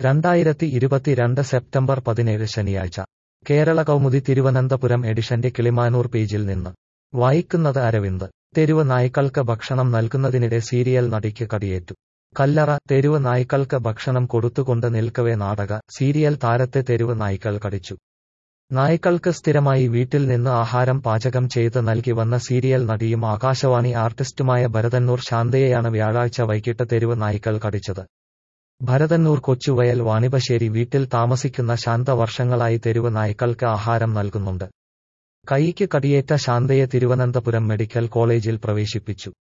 രണ്ടായിരത്തി ഇരുപത്തിരണ്ട് സെപ്റ്റംബർ പതിനേഴ് ശനിയാഴ്ച കേരള കൗമുദി തിരുവനന്തപുരം എഡിഷന്റെ കിളിമാനൂർ പേജിൽ നിന്ന് വായിക്കുന്നത് അരവിന്ദ് തെരുവ് നായ്ക്കൾക്ക് ഭക്ഷണം നൽകുന്നതിനിടെ സീരിയൽ നടിക്ക് കടിയേറ്റു കല്ലറ തെരുവ് നായ്ക്കൾക്ക് ഭക്ഷണം കൊടുത്തുകൊണ്ട് നിൽക്കവേ നാടക സീരിയൽ താരത്തെ തെരുവ് നായ്ക്കൾ കടിച്ചു നായ്ക്കൾക്ക് സ്ഥിരമായി വീട്ടിൽ നിന്ന് ആഹാരം പാചകം ചെയ്ത് നൽകി വന്ന സീരിയൽ നടിയും ആകാശവാണി ആർട്ടിസ്റ്റുമായ ഭരതന്നൂർ ശാന്തയെയാണ് വ്യാഴാഴ്ച വൈകിട്ട് തെരുവ് നായ്ക്കൾ കടിച്ചത് ഭരതന്നൂർ കൊച്ചുവയൽ വാണിപശ്ശേരി വീട്ടിൽ താമസിക്കുന്ന ശാന്ത വർഷങ്ങളായി തെരുവ് നായ്ക്കൾക്ക് ആഹാരം നൽകുന്നുണ്ട് കൈക്ക് കടിയേറ്റ ശാന്തയെ തിരുവനന്തപുരം മെഡിക്കൽ കോളേജിൽ പ്രവേശിപ്പിച്ചു